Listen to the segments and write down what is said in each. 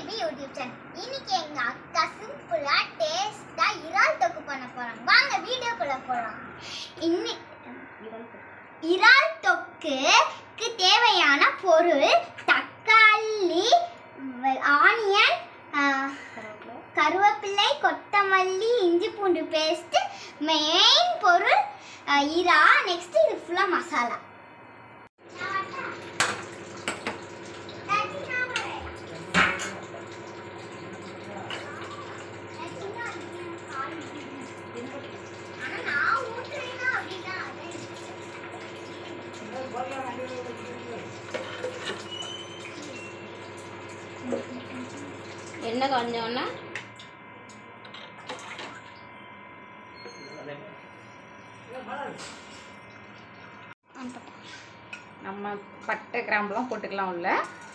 baby YouTube channel இன்னைக்கு எங்க அக்கா சிம்பிளா டேஸ்டா இறால் தொக்கு பண்ண போறாங்க வாங்க வீடியோக்குள்ள போலாம் இன்னி இறால் தொக்குக்கு தேவையான பொருள் தக்காளி வ- ஆனியன் ஆ, கருவேப்பிலை கொத்தமல்லி இஞ்சி பூண்டு பேஸ்ட் மெயின் பொருள் ஆ, இறா நெக்ஸ்ட் இது ஃபுல்லா மசாலா ஆனா நான் ஊத்துறேன்னா அப்படிதான் அதே எண்ணெய் காஞ்சோன்னா நம்ம பட்டை கிராம்புலாம் போட்டுக்கலாம் உள்ள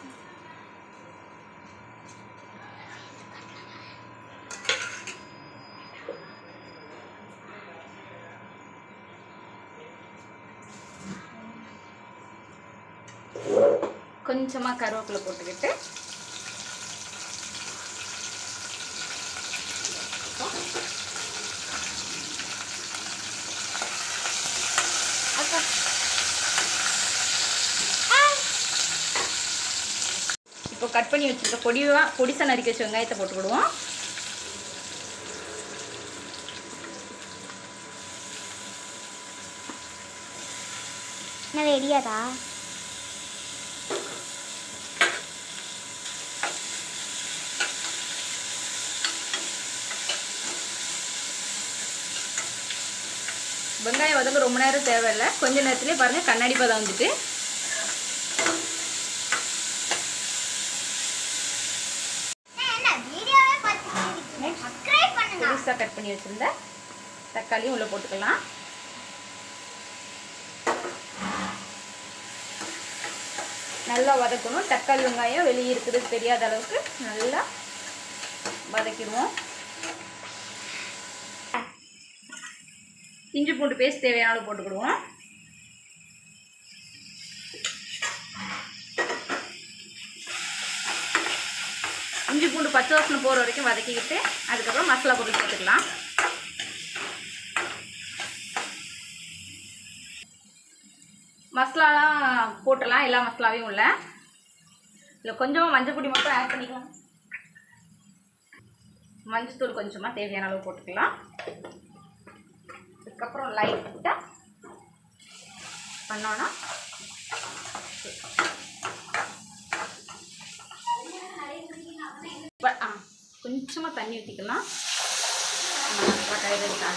கொஞ்சமாக கருவேப்பிலை போட்டுக்கிட்டு அக்கா இப்போ கட் பண்ணி வச்சுருக்க பொடிவா பொடிசா நறுக்கி வச்ச வெங்காயத்தை போட்டுக்கிடுவோம் நான் ரெடியாடா வெங்காயம் வதங்க ரொம்ப நேரம் தேவையில்லை கொஞ்ச நேரத்துலேயே பாருங்கள் கண்ணாடி பதம் வந்துட்டு என்ன வீடியோவே பார்த்துட்டு சப்ஸ்கிரைப் பண்ணுங்க பொடிசாக கட் பண்ணி வச்சுருந்த தக்காளியும் உள்ளே போட்டுக்கலாம் நல்லா வதக்கணும் தக்காளி வெங்காயம் வெளியே இருக்கிறது தெரியாத அளவுக்கு நல்லா வதக்கிடுவோம் இஞ்சி பூண்டு பேஸ்ட் தேவையான அளவு போட்டுக்கிடுவோம் இஞ்சி பூண்டு பச்சை வாசனை போகிற வரைக்கும் வதக்கிக்கிட்டு அதுக்கப்புறம் மசாலா பொருள் சேர்த்துக்கலாம் மசாலாலாம் போட்டுடலாம் எல்லா மசாலாவையும் உள்ள இதில் கொஞ்சமாக மஞ்சள் பொடி மட்டும் ஆட் பண்ணிக்கலாம் மஞ்சத்தூள் கொஞ்சமாக தேவையான அளவு போட்டுக்கலாம் அதுக்கப்புறம் லைட்டாக பண்ணோன்னா ப- ஆ கொஞ்சமாக தண்ணி ஊற்றிக்கலாம் கடைகளுக்காக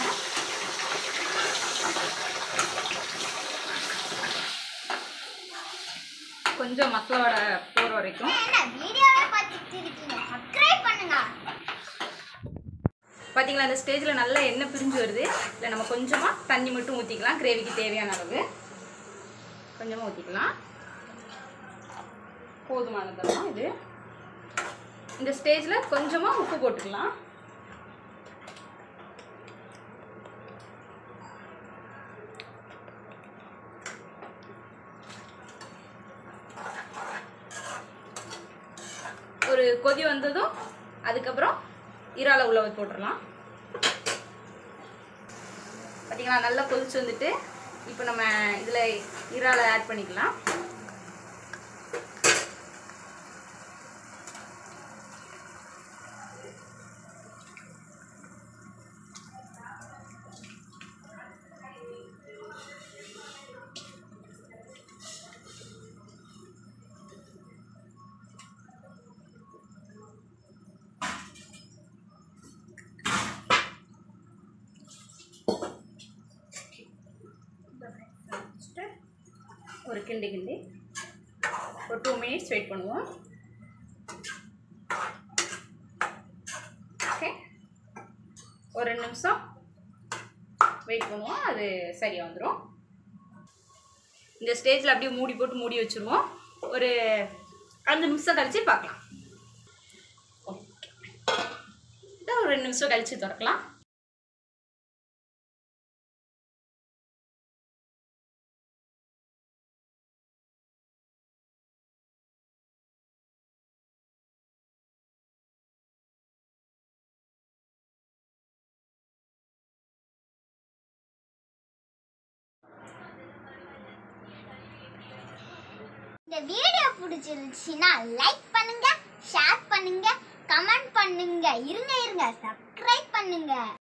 கொஞ்சம் மசாலோட போகிற வரைக்கும் என்ன வீடியோவே பார்த்துட்டு இருக்கீங்க சப்ஸ்கிரைப் பண்ணுங்க பார்த்தீங்களா அந்த ஸ்டேஜில் நல்லா எண்ணெய் பிரிஞ்சு வருது இல்லை நம்ம கொஞ்சமாக தண்ணி மட்டும் ஊற்றிக்கலாம் கிரேவிக்கு தேவையான அளவு கொஞ்சமாக ஊற்றிக்கலாம் போதுமானதெல்லாம் இது இந்த ஸ்டேஜில் கொஞ்சமாக உப்பு போட்டுக்கலாம் ஒரு கொதி வந்ததும் அதுக்கப்புறம் இறால உள்ள ஊத்தி போட்டுடலாம் பார்த்தீங்களா நல்லா கொதிச்சு வந்துட்டு இப்போ நம்ம இதில் இறால ஆட் பண்ணிக்கலாம் ஒரு கிண்டி கிண்டி ஒரு டூ மினிட்ஸ் வெயிட் பண்ணுவோம் ஓகே ஒரு ரெண்டு நிமிஷம் வெயிட் பண்ணுவோம் அது சரியாக வந்துடும் இந்த ஸ்டேஜில் அப்படியே மூடி போட்டு மூடி வச்சுருவோம் ஒரு அஞ்சு நிமிஷம் கழிச்சு பார்க்கலாம் ஓகே ஒரு ரெண்டு நிமிஷம் கழிச்சு திறக்கலாம் இந்த வீடியோ பிடிச்சிருந்துச்சுன்னா லைக் பண்ணுங்க ஷேர் பண்ணுங்க கமெண்ட் பண்ணுங்க இருங்க இருங்க சப்ஸ்கிரைப் பண்ணுங்க